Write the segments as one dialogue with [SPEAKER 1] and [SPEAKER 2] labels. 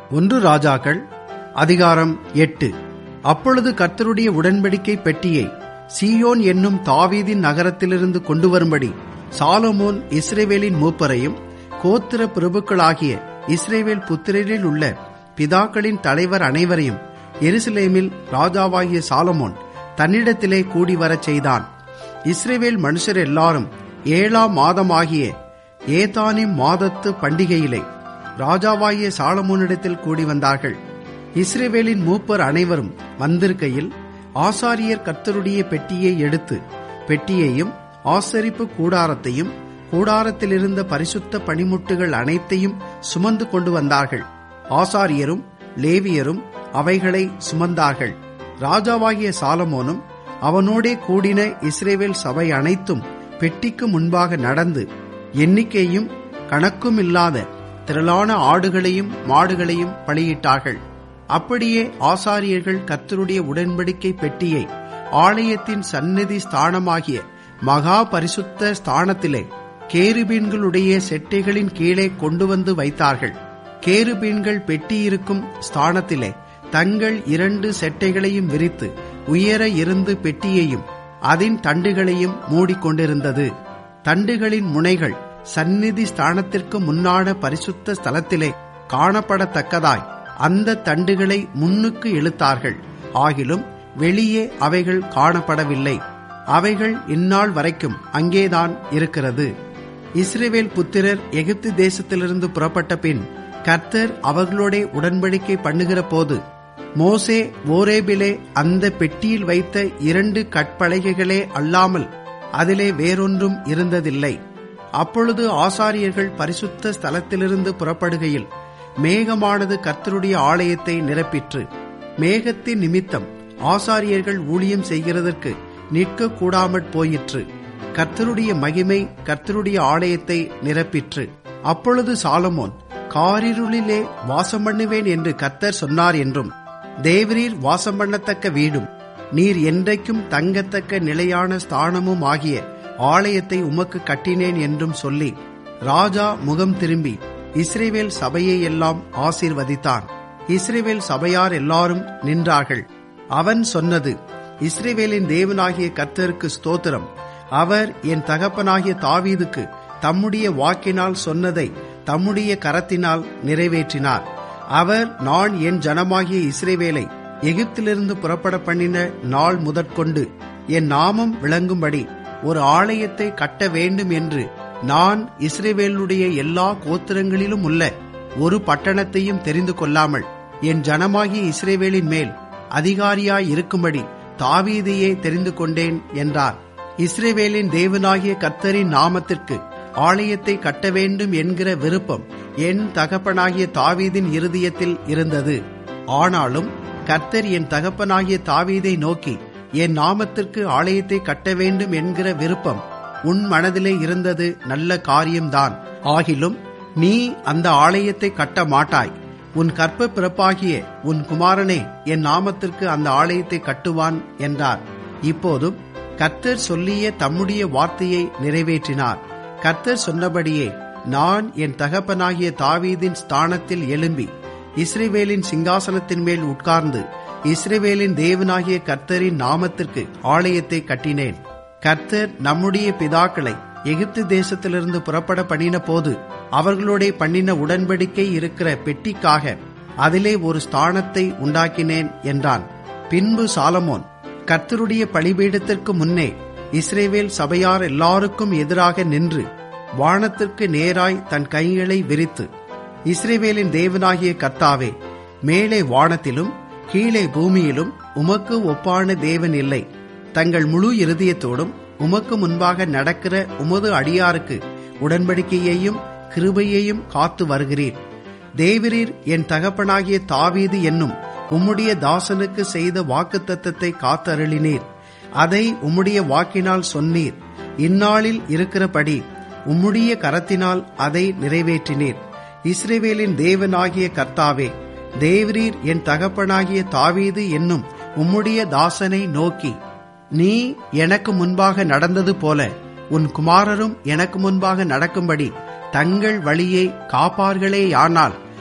[SPEAKER 1] ஒன்று ராஜாக்கள் அதிகாரம் எட்டு அப்பொழுது கர்த்தருடைய உடன்படிக்கை பெட்டியை சீயோன் என்னும் தாவீதின் நகரத்திலிருந்து கொண்டு வரும்படி சாலமோன் இஸ்ரேவேலின் மூப்பரையும் கோத்திர பிரபுக்களாகிய இஸ்ரேவேல் புத்திரரில் உள்ள பிதாக்களின் தலைவர் அனைவரையும் எருசலேமில் ராஜாவாகிய சாலமோன் தன்னிடத்திலே கூடி வரச் செய்தான் இஸ்ரேவேல் மனுஷர் எல்லாரும் ஏழாம் மாதமாகிய ஏதானிம் மாதத்து பண்டிகையிலே ராஜாவாகிய சாலமோனிடத்தில் கூடி வந்தார்கள் இஸ்ரேவேலின் மூப்பர் அனைவரும் வந்திருக்கையில் ஆசாரியர் கர்த்தருடைய பெட்டியை எடுத்து பெட்டியையும் ஆசரிப்பு கூடாரத்தையும் கூடாரத்தில் இருந்த பரிசுத்த பணிமுட்டுகள் அனைத்தையும் சுமந்து கொண்டு வந்தார்கள் ஆசாரியரும் லேவியரும் அவைகளை சுமந்தார்கள் ராஜாவாகிய சாலமோனும் அவனோடே கூடின இஸ்ரேவேல் சபை அனைத்தும் பெட்டிக்கு முன்பாக நடந்து எண்ணிக்கையும் கணக்கும் இல்லாத திரளான ஆடுகளையும் மாடுகளையும் பலியிட்டார்கள் அப்படியே ஆசாரியர்கள் கர்த்தருடைய உடன்படிக்கை பெட்டியை ஆலயத்தின் சந்நிதி ஸ்தானமாகிய மகா பரிசுத்த ஸ்தானத்திலே கேருபீன்களுடைய செட்டைகளின் கீழே கொண்டு வந்து வைத்தார்கள் கேருபீன்கள் பெட்டியிருக்கும் ஸ்தானத்திலே தங்கள் இரண்டு செட்டைகளையும் விரித்து உயர இருந்து பெட்டியையும் அதன் தண்டுகளையும் மூடிக்கொண்டிருந்தது தண்டுகளின் முனைகள் சந்நிதி ஸ்தானத்திற்கு முன்னான பரிசுத்த ஸ்தலத்திலே காணப்படத்தக்கதாய் அந்த தண்டுகளை முன்னுக்கு இழுத்தார்கள் ஆகிலும் வெளியே அவைகள் காணப்படவில்லை அவைகள் இந்நாள் வரைக்கும் அங்கேதான் இருக்கிறது இஸ்ரேவேல் புத்திரர் எகிப்து தேசத்திலிருந்து புறப்பட்ட பின் கர்த்தர் அவர்களோட உடன்படிக்கை பண்ணுகிற போது மோசே ஓரேபிலே அந்த பெட்டியில் வைத்த இரண்டு கற்பலகைகளே அல்லாமல் அதிலே வேறொன்றும் இருந்ததில்லை அப்பொழுது ஆசாரியர்கள் பரிசுத்த ஸ்தலத்திலிருந்து புறப்படுகையில் மேகமானது கர்த்தருடைய ஆலயத்தை நிரப்பிற்று மேகத்தின் நிமித்தம் ஆசாரியர்கள் ஊழியம் செய்கிறதற்கு நிற்க கூடாமற் போயிற்று கர்த்தருடைய மகிமை கர்த்தருடைய ஆலயத்தை நிரப்பிற்று அப்பொழுது சாலமோன் காரிருளிலே வாசம் பண்ணுவேன் என்று கர்த்தர் சொன்னார் என்றும் தேவரீர் வாசம் பண்ணத்தக்க வீடும் நீர் என்றைக்கும் தங்கத்தக்க நிலையான ஸ்தானமும் ஆகிய ஆலயத்தை உமக்கு கட்டினேன் என்றும் சொல்லி ராஜா முகம் திரும்பி இஸ்ரேவேல் சபையை எல்லாம் ஆசீர்வதித்தான் இஸ்ரேவேல் சபையார் எல்லாரும் நின்றார்கள் அவன் சொன்னது இஸ்ரேவேலின் தேவனாகிய கர்த்தருக்கு ஸ்தோத்திரம் அவர் என் தகப்பனாகிய தாவீதுக்கு தம்முடைய வாக்கினால் சொன்னதை தம்முடைய கரத்தினால் நிறைவேற்றினார் அவர் நான் என் ஜனமாகிய இஸ்ரேவேலை எகிப்திலிருந்து புறப்பட பண்ணின நாள் முதற்கொண்டு என் நாமம் விளங்கும்படி ஒரு ஆலயத்தை கட்ட வேண்டும் என்று நான் இஸ்ரேவேலுடைய எல்லா கோத்திரங்களிலும் உள்ள ஒரு பட்டணத்தையும் தெரிந்து கொள்ளாமல் என் ஜனமாகிய இஸ்ரேவேலின் மேல் அதிகாரியாய் இருக்கும்படி தாவீதையே தெரிந்து கொண்டேன் என்றார் இஸ்ரேவேலின் தேவனாகிய கர்த்தரின் நாமத்திற்கு ஆலயத்தை கட்ட வேண்டும் என்கிற விருப்பம் என் தகப்பனாகிய தாவீதின் இருதயத்தில் இருந்தது ஆனாலும் கர்த்தர் என் தகப்பனாகிய தாவீதை நோக்கி என் நாமத்திற்கு ஆலயத்தை கட்ட வேண்டும் என்கிற விருப்பம் உன் மனதிலே இருந்தது நல்ல காரியம்தான் ஆகிலும் நீ அந்த ஆலயத்தை கட்ட மாட்டாய் உன் கற்ப பிறப்பாகிய உன் குமாரனே என் நாமத்திற்கு அந்த ஆலயத்தை கட்டுவான் என்றார் இப்போதும் கர்த்தர் சொல்லிய தம்முடைய வார்த்தையை நிறைவேற்றினார் கர்த்தர் சொன்னபடியே நான் என் தகப்பனாகிய தாவீதின் ஸ்தானத்தில் எழும்பி இஸ்ரேவேலின் சிங்காசனத்தின் மேல் உட்கார்ந்து இஸ்ரேவேலின் தேவனாகிய கர்த்தரின் நாமத்திற்கு ஆலயத்தை கட்டினேன் கர்த்தர் நம்முடைய பிதாக்களை எகிப்து தேசத்திலிருந்து புறப்பட பண்ணின போது அவர்களோட பண்ணின உடன்படிக்கை இருக்கிற பெட்டிக்காக அதிலே ஒரு ஸ்தானத்தை உண்டாக்கினேன் என்றான் பின்பு சாலமோன் கர்த்தருடைய பலிபீடத்திற்கு முன்னே இஸ்ரேவேல் சபையார் எல்லாருக்கும் எதிராக நின்று வானத்திற்கு நேராய் தன் கைகளை விரித்து இஸ்ரேவேலின் தேவனாகிய கர்த்தாவே மேலே வானத்திலும் கீழே பூமியிலும் உமக்கு ஒப்பான தேவன் இல்லை தங்கள் முழு இருதயத்தோடும் உமக்கு முன்பாக நடக்கிற உமது அடியாருக்கு உடன்படிக்கையையும் கிருபையையும் காத்து வருகிறீர் தேவரீர் என் தகப்பனாகிய தாவீது என்னும் உம்முடைய தாசனுக்கு செய்த வாக்குத்தத்தத்தை காத்தருளினீர் அதை உம்முடைய வாக்கினால் சொன்னீர் இந்நாளில் இருக்கிறபடி உம்முடைய கரத்தினால் அதை நிறைவேற்றினீர் இஸ்ரேவேலின் தேவனாகிய கர்த்தாவே தேவரீர் என் தகப்பனாகிய தாவீது என்னும் உம்முடைய தாசனை நோக்கி நீ எனக்கு முன்பாக நடந்தது போல உன் குமாரரும் எனக்கு முன்பாக நடக்கும்படி தங்கள் வழியை காப்பார்களேயானால்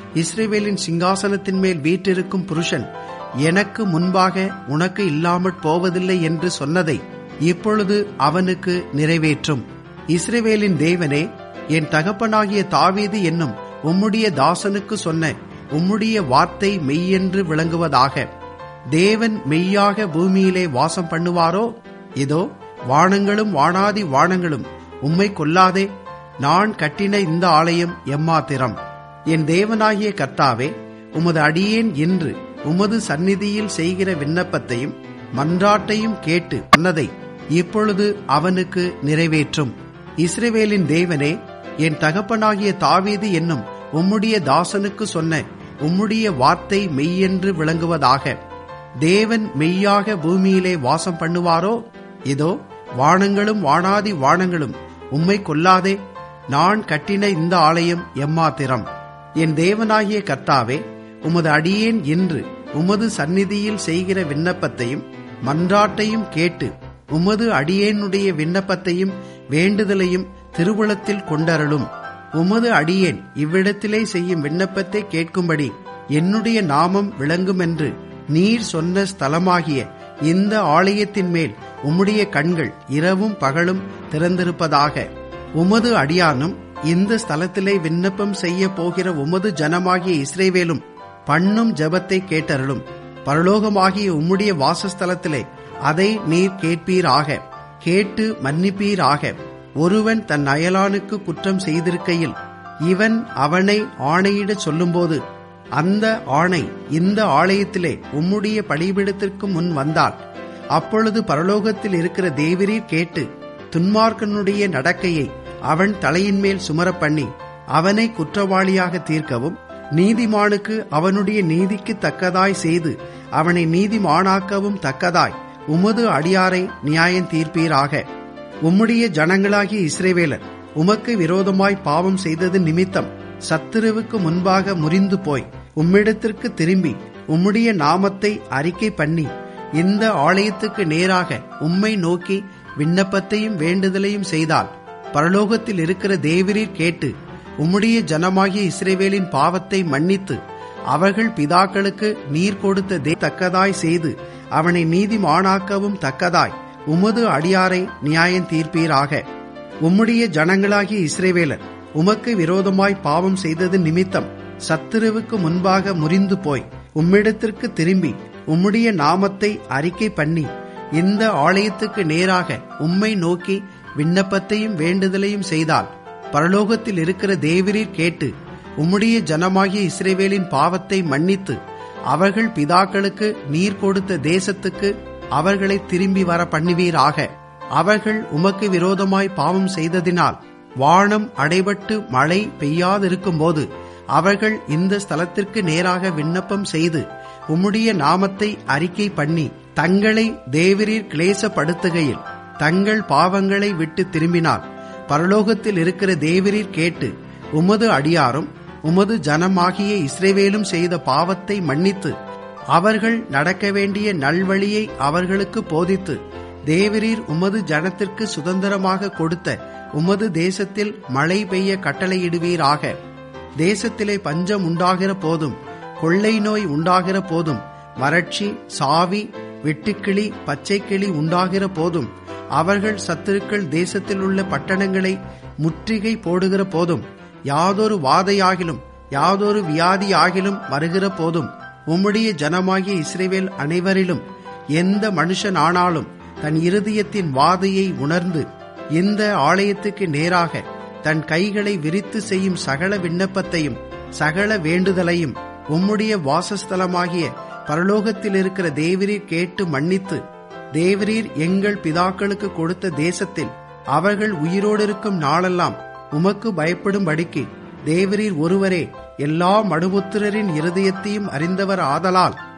[SPEAKER 1] இஸ்ரேவேலின் சிங்காசனத்தின் மேல் வீற்றிருக்கும் புருஷன் எனக்கு முன்பாக உனக்கு இல்லாமற் போவதில்லை என்று சொன்னதை இப்பொழுது அவனுக்கு நிறைவேற்றும் இஸ்ரேவேலின் தேவனே என் தகப்பனாகிய தாவீது என்னும் உம்முடைய தாசனுக்கு சொன்ன உம்முடைய வார்த்தை மெய்யென்று விளங்குவதாக தேவன் மெய்யாக பூமியிலே வாசம் பண்ணுவாரோ இதோ வானங்களும் வானாதி வானங்களும் உம்மை கொல்லாதே நான் கட்டின இந்த ஆலயம் எம்மாத்திரம் என் தேவனாகிய கர்த்தாவே உமது அடியேன் என்று உமது சந்நிதியில் செய்கிற விண்ணப்பத்தையும் மன்றாட்டையும் கேட்டு சொன்னதை இப்பொழுது அவனுக்கு நிறைவேற்றும் இஸ்ரேவேலின் தேவனே என் தகப்பனாகிய தாவீது என்னும் உம்முடைய தாசனுக்கு சொன்ன உம்முடைய வார்த்தை மெய்யென்று விளங்குவதாக தேவன் மெய்யாக பூமியிலே வாசம் பண்ணுவாரோ இதோ வானங்களும் வானாதி வானங்களும் உம்மை கொல்லாதே நான் கட்டின இந்த ஆலயம் எம்மாத்திரம் என் தேவனாகிய கர்த்தாவே உமது அடியேன் என்று உமது சந்நிதியில் செய்கிற விண்ணப்பத்தையும் மன்றாட்டையும் கேட்டு உமது அடியேனுடைய விண்ணப்பத்தையும் வேண்டுதலையும் திருவுளத்தில் கொண்டருளும் உமது அடியேன் இவ்விடத்திலே செய்யும் விண்ணப்பத்தை கேட்கும்படி என்னுடைய நாமம் விளங்குமென்று நீர் சொன்ன ஸ்தலமாகிய இந்த ஆலயத்தின் மேல் உம்முடைய கண்கள் இரவும் பகலும் திறந்திருப்பதாக உமது அடியானும் இந்த ஸ்தலத்திலே விண்ணப்பம் செய்ய போகிற உமது ஜனமாகிய இஸ்ரேவேலும் பண்ணும் ஜெபத்தை கேட்டருளும் பரலோகமாகிய உம்முடைய வாசஸ்தலத்திலே அதை நீர் கேட்பீராக கேட்டு மன்னிப்பீராக ஒருவன் தன் அயலானுக்கு குற்றம் செய்திருக்கையில் இவன் அவனை ஆணையிட சொல்லும்போது அந்த ஆணை இந்த ஆலயத்திலே உம்முடைய பலிபீடத்திற்கு முன் வந்தால் அப்பொழுது பரலோகத்தில் இருக்கிற தேவரீர் கேட்டு துன்மார்க்கனுடைய நடக்கையை அவன் தலையின் மேல் சுமரப் பண்ணி அவனை குற்றவாளியாக தீர்க்கவும் நீதிமானுக்கு அவனுடைய நீதிக்கு தக்கதாய் செய்து அவனை நீதிமானாக்கவும் தக்கதாய் உமது அடியாரை நியாயம் தீர்ப்பீராக உம்முடைய ஜனங்களாகிய இஸ்ரேவேலர் உமக்கு விரோதமாய் பாவம் செய்தது நிமித்தம் சத்துருவுக்கு முன்பாக முறிந்து போய் உம்மிடத்திற்கு திரும்பி உம்முடைய நாமத்தை அறிக்கை பண்ணி இந்த ஆலயத்துக்கு நேராக உம்மை நோக்கி விண்ணப்பத்தையும் வேண்டுதலையும் செய்தால் பரலோகத்தில் இருக்கிற தேவரீர் கேட்டு உம்முடைய ஜனமாகிய இஸ்ரேவேலின் பாவத்தை மன்னித்து அவர்கள் பிதாக்களுக்கு நீர் கொடுத்த தே தக்கதாய் செய்து அவனை நீதிமானாக்கவும் தக்கதாய் உமது அடியாரை நியாயம் தீர்ப்பீராக உம்முடைய ஜனங்களாகிய இஸ்ரேவேலர் உமக்கு விரோதமாய் பாவம் செய்தது நிமித்தம் சத்துருவுக்கு முன்பாக முறிந்து போய் உம்மிடத்திற்கு திரும்பி உம்முடைய நாமத்தை அறிக்கை பண்ணி இந்த ஆலயத்துக்கு நேராக உம்மை நோக்கி விண்ணப்பத்தையும் வேண்டுதலையும் செய்தால் பரலோகத்தில் இருக்கிற தேவரீர் கேட்டு உம்முடைய ஜனமாகிய இஸ்ரேவேலின் பாவத்தை மன்னித்து அவர்கள் பிதாக்களுக்கு நீர் கொடுத்த தேசத்துக்கு அவர்களை திரும்பி வர பண்ணுவீராக அவர்கள் உமக்கு விரோதமாய் பாவம் செய்ததினால் வானம் அடைபட்டு மழை பெய்யாதிருக்கும் போது அவர்கள் இந்த ஸ்தலத்திற்கு நேராக விண்ணப்பம் செய்து உம்முடைய நாமத்தை அறிக்கை பண்ணி தங்களை தேவரீர் கிளேசப்படுத்துகையில் தங்கள் பாவங்களை விட்டு திரும்பினால் பரலோகத்தில் இருக்கிற தேவரீர் கேட்டு உமது அடியாரும் உமது ஜனமாகிய இஸ்ரேவேலும் செய்த பாவத்தை மன்னித்து அவர்கள் நடக்க வேண்டிய நல்வழியை அவர்களுக்கு போதித்து தேவரீர் உமது ஜனத்திற்கு சுதந்திரமாக கொடுத்த உமது தேசத்தில் மழை பெய்ய கட்டளையிடுவீராக தேசத்திலே பஞ்சம் உண்டாகிற போதும் கொள்ளை நோய் உண்டாகிற போதும் வறட்சி சாவி வெட்டுக்கிளி பச்சைக்கிளி உண்டாகிற போதும் அவர்கள் சத்துருக்கள் தேசத்தில் உள்ள பட்டணங்களை முற்றுகை போடுகிற போதும் யாதொரு வாதையாகிலும் யாதொரு வியாதியாகிலும் வருகிற போதும் உம்முடைய ஜனமாகிய இஸ்ரேவேல் அனைவரிலும் எந்த மனுஷனானாலும் தன் இருதயத்தின் வாதையை உணர்ந்து இந்த ஆலயத்துக்கு நேராக தன் கைகளை விரித்து செய்யும் சகல விண்ணப்பத்தையும் சகல வேண்டுதலையும் உம்முடைய வாசஸ்தலமாகிய பரலோகத்தில் இருக்கிற தேவரீர் கேட்டு மன்னித்து தேவரீர் எங்கள் பிதாக்களுக்கு கொடுத்த தேசத்தில் அவர்கள் உயிரோடு இருக்கும் நாளெல்லாம் உமக்கு பயப்படும்படிக்கு தேவரீர் ஒருவரே எல்லா மடுபுத்திரரின் இருதயத்தையும் அறிந்தவர் ஆதலால்